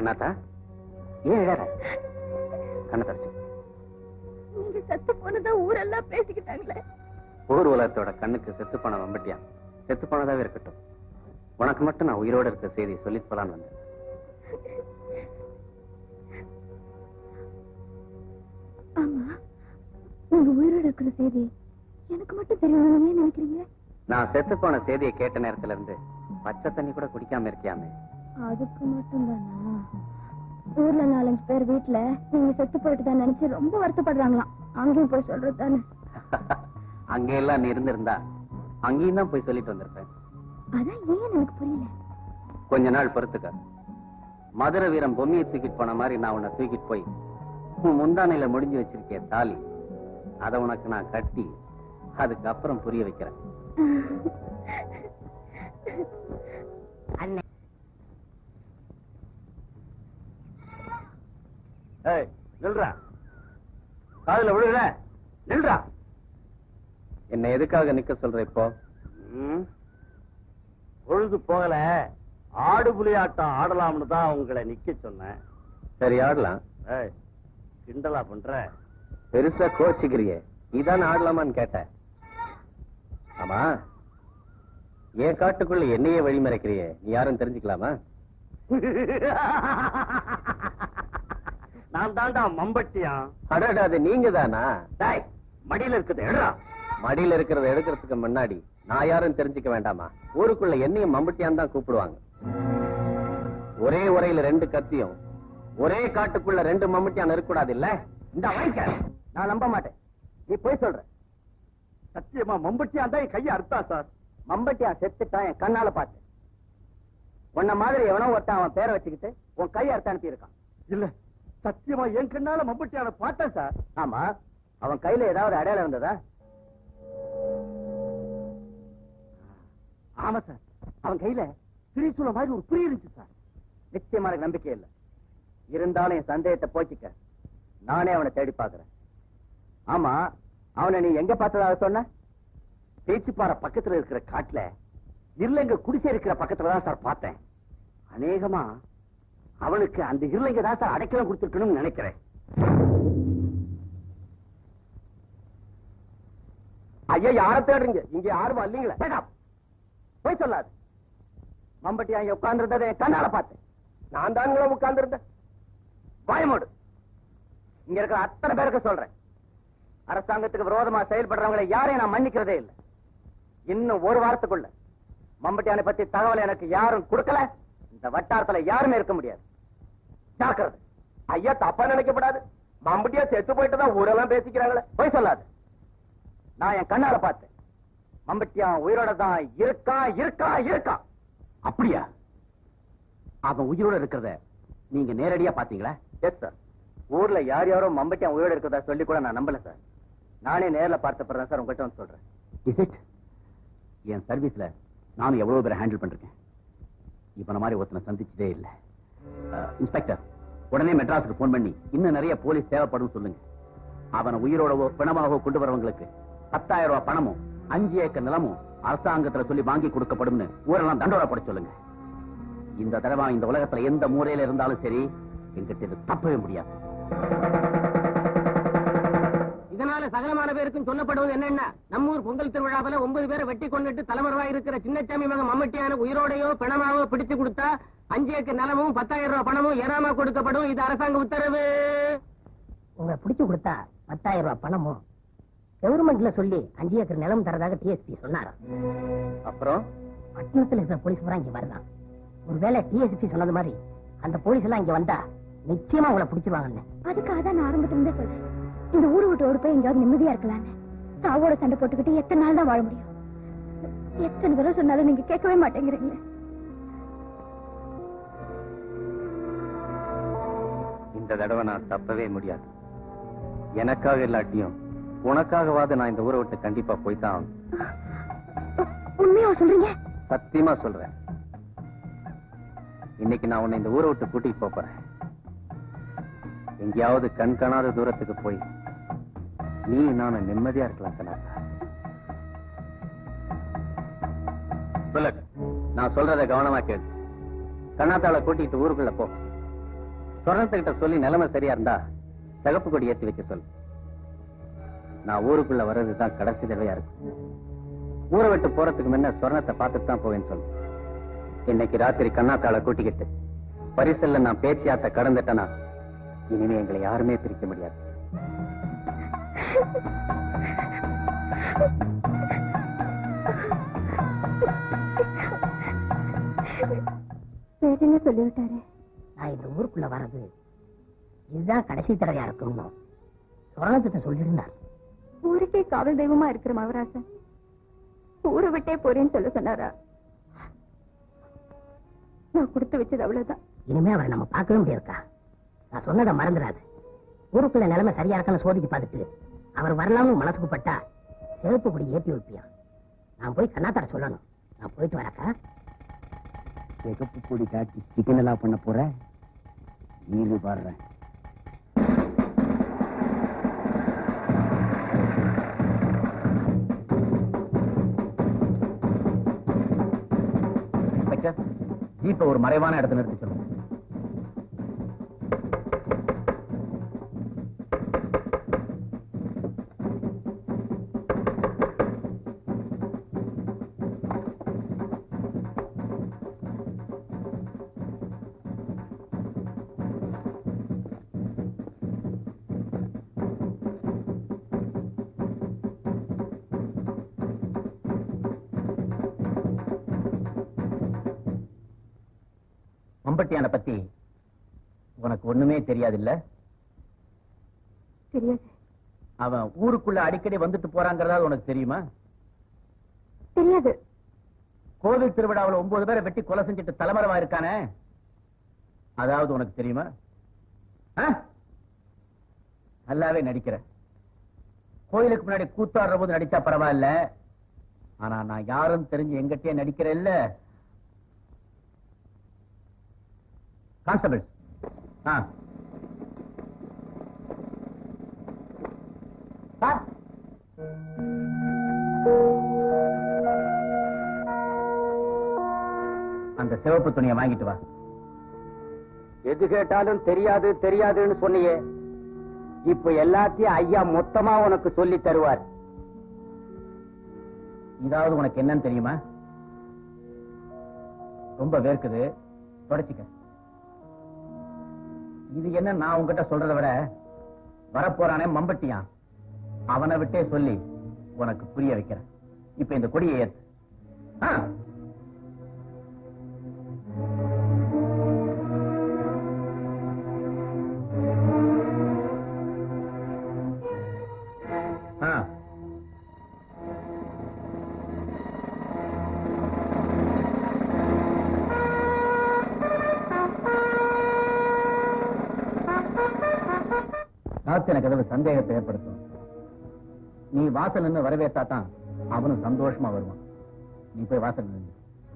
கண்ணாத்தா ஏன் இழற கண்ணை தரிச்சு நீங்க செத்து போனதா ஊரெல்லாம் பேசிக்கிட்டாங்களே ஊர் உலகத்தோட கண்ணுக்கு செத்து போன வம்பட்டியா செத்து போனதாவே இருக்கட்டும் உனக்கு மட்டும் நான் உயிரோட இருக்க செய்தி சொல்லிட்டு போலான்னு வந்தேன் ஆமா நீங்க உயிரோட இருக்கிற செய்தி எனக்கு மட்டும் தெரியும் ஏன் நினைக்கிறீங்க நான் செத்து போன செய்தியை கேட்ட நேரத்துல இருந்து பச்சை தண்ணி கூட குடிக்காம இருக்கியாமே அதுக்கு மட்டும் தானா ஊர்ல நாலஞ்சு பேர் வீட்டுல நீங்க செத்து போயிட்டு தான் நினைச்சு ரொம்ப வருத்தப்படுறாங்களாம் அங்கேயும் போய் சொல்றது தானே அங்கே எல்லாம் நீ இருந்திருந்தா அங்கேயும் தான் போய் சொல்லிட்டு வந்திருப்பேன் அதான் ஏன் எனக்கு புரியல கொஞ்ச நாள் பொறுத்துக்க மதுரை வீரன் பொம்மியை தூக்கிட்டு போன மாதிரி நான் உன்னை தூக்கிட்டு போய் உன் முந்தானையில முடிஞ்சு வச்சிருக்கேன் தாலி அதை உனக்கு நான் கட்டி அதுக்கப்புறம் புரிய வைக்கிறேன் ஏய் நில்றா காதுல விழுகிற நில்றா என்ன எதுக்காக நிக்க சொல்ற இப்போ ம். பொழுது போகல ஆடு புலியாட்டம் ஆடலாம்னு தான் உங்களை நிக்க சொன்னேன் சரி ஆடலாம் ஏய் கிண்டலா பண்ற பெருசா கோச்சுக்கிறியே இதான் ஆடலாமான்னு கேட்டேன் ஆமா என் காட்டுக்குள்ள என்னையே வழிமறைக்கிறியே நீ யாரும் தெரிஞ்சுக்கலாமா நான் தாண்டா மம்பட்டியா அடடா அது நீங்க தானா டேய் மடியில இருக்குது எடுறா மடியில இருக்கிறத எடுக்கிறதுக்கு முன்னாடி நான் யாரும் தெரிஞ்சுக்க வேண்டாமா ஊருக்குள்ள என்னையும் மம்பட்டியான் தான் கூப்பிடுவாங்க ஒரே உரையில ரெண்டு கத்தியும் ஒரே காட்டுக்குள்ள ரெண்டு மம்பட்டியான் இருக்கக்கூடாது இல்ல இந்த வாங்கிக்க நான் நம்ப மாட்டேன் நீ போய் சொல்ற சத்தியமா மம்பட்டியா தான் என் கையை அறுத்தா சார் மம்பட்டியான் செத்துட்டான் என் கண்ணால பார்த்தேன் உன்ன மாதிரி எவனோ ஒருத்தன் அவன் பேரை வச்சுக்கிட்டு உன் கை அறுத்து அனுப்பியிருக்கான் இல்ல சத்தியமா என் கண்ணால மம்பட்டியான பார்த்தேன் சார் ஆமா அவன் கையில ஏதாவது அடையாளம் இருந்ததா ஆமா சார் அவன் கையில திரிசூல மாதிரி ஒரு புரிய இருந்துச்சு சார் நிச்சயமா எனக்கு நம்பிக்கை இல்ல இருந்தாலும் என் சந்தேகத்தை போக்கிக்க நானே அவனை தேடி பார்க்கிறேன் ஆமா அவனை நீ எங்க பார்த்ததாக சொன்ன பேச்சுப்பாறை பக்கத்துல இருக்கிற காட்டுல இருளங்க குடிசை இருக்கிற பக்கத்துல தான் சார் பார்த்தேன் அநேகமா அவனுக்கு அந்த இருளங்க தான் சார் அடைக்கலம் கொடுத்துருக்கணும்னு நினைக்கிறேன் ஐயா யார தேடுறீங்க இங்க யாரும் இல்லீங்களா Shut up. போய் சொல்லாது மம்பட்டி அங்க உட்கார்ந்து என் கண்ணால பார்த்தேன் நான் தாங்களா உட்கார்ந்து இருந்தேன் பயமோடு இங்க இருக்கிற அத்தனை பேருக்கு சொல்றேன் அரசாங்கத்துக்கு விரோதமா செயல்படுறவங்களை யாரையும் நான் மன்னிக்கிறதே இல்லை இன்னும் ஒரு வாரத்துக்குள்ள மம்பட்டியானை பத்தி தகவல் எனக்கு யாரும் கொடுக்கல இந்த வட்டாரத்துல யாருமே இருக்க முடியாது ஜாக்கிரதை ஐயா தப்பா நினைக்கப்படாது மம்பட்டியா செத்து போயிட்டு தான் ஊரெல்லாம் பேசிக்கிறாங்களே போய் சொல்லாது நான் என் கண்ணால பார்த்தேன் மம்பட்டியான் உயிரோட தான் இருக்கா இருக்கா இருக்கா அப்படியா அவன் உயிரோட இருக்கிறத நீங்க நேரடியா பாத்தீங்களா எஸ் சார் ஊர்ல யார் யாரோ மம்பட்டியான் உயிரோட இருக்கிறதா சொல்லி கூட நான் நம்பல சார் நானே நேர்ல பார்த்த பிறகு சார் உங்ககிட்ட வந்து சொல்றேன் இஸ் இட் என் சர்வீஸ்ல நானும் எவ்வளவு பேரை ஹேண்டில் பண்ணிருக்கேன் இவன மாதிரி ஒருத்தனை சந்திச்சதே இல்ல அஹ், இன்ஸ்பெக்டர் உடனே மெட்ராஸுக்கு போன் பண்ணி இன்னும் நிறைய போலீஸ் தேவைப்படும் சொல்லுங்க அவனை உயிரோடவோ பிணமாகவோ கொண்டு வரவங்களுக்கு பத்தாயிரம் ரூபாய் பணமும் அஞ்சு ஏக்கர் நிலமும் அரசாங்கத்துல சொல்லி வாங்கி கொடுக்கப்படும்னு ஊரெல்லாம் தண்டோரா போட சொல்லுங்க இந்த தடவை இந்த உலகத்துல எந்த மூலையில இருந்தாலும் சரி எங்கிட்ட இது தப்பவே முடியாது இதனால சகலமான பேருக்கும் சொல்லப்படுவது என்னன்னா நம்ம ஊர் பொங்கல் திருவிழாவில ஒன்பது பேரை வெட்டி கொண்டுட்டு தலைமறைவா இருக்கிற சின்னச்சாமி மகன் மம்மட்டியான உயிரோடையோ பிணமாவோ பிடிச்சு கொடுத்தா அஞ்சு ஏக்கர் நிலமும் பத்தாயிரம் ரூபாய் பணமும் ஏறாம கொடுக்கப்படும் இது அரசாங்க உத்தரவு உங்களை பிடிச்சு கொடுத்தா பத்தாயிரம் ரூபாய் பணமும் கவர்மெண்ட்ல சொல்லி அஞ்சு ஏக்கர் நிலம் தரதாக டிஎஸ்பி சொன்னாராம் அப்புறம் பட்டணத்துல இருக்கிற போலீஸ் பூரா இங்க வருதான் ஒருவேளை டிஎஸ்பி சொன்னது மாதிரி அந்த போலீஸ் எல்லாம் இங்க வந்தா நிச்சயமா உங்களை பிடிச்சிருவாங்கன்னு அதுக்காக தான் நான் ஆரம்பத்துல இருந்தே சொல்றேன் இந்த ஊரு விட்டு ஓடி போய் எங்கேயாவது நிம்மதியா இருக்கலான்னு சாவோட சண்டை போட்டுக்கிட்டு எத்தனை நாள் தான் வாழ முடியும் எத்தனை தடவை சொன்னாலும் நீங்க கேட்கவே மாட்டேங்கிறீங்களே இந்த தடவை நான் தப்பவே முடியாது எனக்காக இல்லாட்டியும் உனக்காகவாது நான் இந்த ஊரை விட்டு கண்டிப்பா போய்தான் ஆகணும். உண்மையா சொல்றீங்க சத்தியமா சொல்றேன் இன்னைக்கு நான் உன்னை இந்த ஊரை விட்டு கூட்டிட்டு போப் போறேன் எங்கேயாவது கண் காணாத தூரத்துக்கு போய் நீ நானும் நிம்மதியா இருக்கலாம் கனாத்தா புல்லட் நான் சொல்றத கவனமா கேளு கண்ணாத்தாள கூட்டிட்டு ஊருக்குள்ள போ சொர்ணத்துக்கிட்ட சொல்லி நிலைமை சரியா இருந்தா சிகப்பு கொடி ஏத்தி வைக்க சொல்லு நான் ஊருக்குள்ள வர்றது தான் கடைசி தடவையா இருக்கும் ஊரை விட்டு போறதுக்கு முன்ன சொர்ணத்தை பார்த்துட்டு தான் போவேன்னு சொல்லு இன்னைக்கு ராத்திரி கண்ணாத்தாள கூட்டிக்கிட்டு பரிசல்ல நான் பேச்சியாத்த கடந்துட்டேனா இனிமே எங்களை யாருமே பிரிக்க முடியாது வேற என்ன சொல்லிவிட்டாரு நான் இந்த ஊருக்குள்ள வர்றது இதுதான் கடைசி தடவையா இருக்கும்னு சொரணத்திட்ட சொல்லியிருந்தார் ஊருக்கே காவல் தெய்வமா இருக்கிற மகராசன் ஊரை விட்டே போறேன்னு சொல்ல சொன்னாரா நான் கொடுத்து வச்சது அவ்வளவுதான் இனிமே அவரை நம்ம பார்க்கவே முடியாதுக்கா நான் சொன்னதை மறந்துடாது ஊருக்குள்ள நிலைமை சரியா இருக்கான்னு சோதிச்சு பார்த்துட்டு அவர் வரலாம்னு மனசுக்கு பட்டா சிவப்பு கொடி ஏற்றி வைப்பியான் நான் போய் கண்ணாத்தார சொல்லணும் நான் போயிட்டு வரக்கா சிகப்பு கொடி காட்டி சிக்கன் எல்லாம் பண்ண போற நீரு பாடுறேன் ஜீப்பை ஒரு மறைவான இடத்துல நிறுத்தி சொல்லுங்க மம்பட்டியான பத்தி உனக்கு ஒண்ணுமே தெரியாது இல்ல தெரியாது அவன் ஊருக்குள்ள அடிக்கடி வந்துட்டு போறாங்கிறதா உனக்கு தெரியுமா தெரியாது கோவில் திருவிழாவுல ஒன்பது பேரை வெட்டி கொலை செஞ்சுட்டு தலைமறைவா இருக்கானே அதாவது உனக்கு தெரியுமா ஆ? நல்லாவே நடிக்கிற கோயிலுக்கு முன்னாடி கூத்தாடுற போது நடிச்சா பரவாயில்ல ஆனா நான் யாரும் தெரிஞ்சு எங்கிட்டயே நடிக்கிறேன் இல்ல கான்ஸ்டபிள் ஆ சார் அந்த சிவப்பு துணியை வாங்கிட்டு வா எது கேட்டாலும் தெரியாது தெரியாதுன்னு சொன்னியே இப்ப எல்லாத்தையும் ஐயா மொத்தமா உனக்கு சொல்லி தருவார் இதாவது உனக்கு என்னன்னு தெரியுமா ரொம்ப வேர்க்குது தொடச்சிக்க இது என்ன நான் உன்கிட்ட சொல்றதை விட வரப்போறானே மம்பட்டியான் அவனை விட்டே சொல்லி உனக்கு புரிய வைக்கிறேன் இப்ப இந்த கொடியை ஏத்து ஆ. ஆ ராத்து எனக்கு ஏதாவது சந்தேகத்தை ஏற்படுத்தும் நீ வாசல் நின்று வரவேற்றா தான் அவனும் சந்தோஷமா வருவான் நீ போய் வாசல் நின்று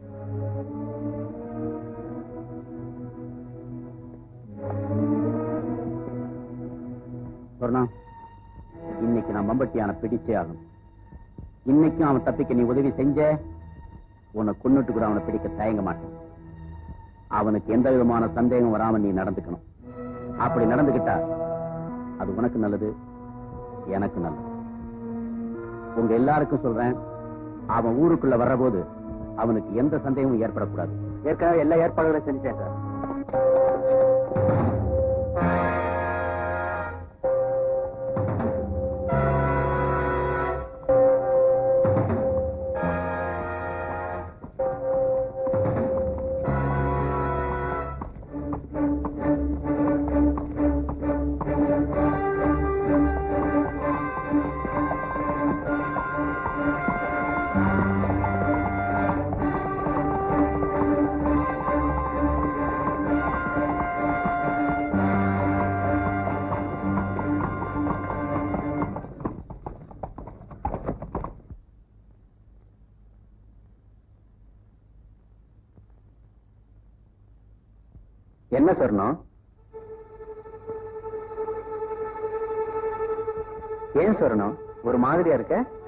சொர்ணா இன்னைக்கு நான் மம்பட்டியான பிடிச்சே ஆகணும் இன்னைக்கும் அவன் தப்பிக்க நீ உதவி செஞ்ச உன்னை கொன்னுட்டு கூட அவனை பிடிக்க தயங்க மாட்டேன் அவனுக்கு எந்த விதமான சந்தேகம் வராம நீ நடந்துக்கணும் அப்படி நடந்துகிட்டா அது உனக்கு நல்லது எனக்கு நல்லது உங்க எல்லாருக்கும் சொல்றேன் அவன் ஊருக்குள்ள வர்றபோது அவனுக்கு எந்த சந்தேகமும் ஏற்படக்கூடாது ஏற்கனவே எல்லா ஏற்பாடுகளும் செஞ்சேன் சார் என்ன சொன்னோம் ஏன் சொன்னோம் ஒரு மாதிரியா இருக்க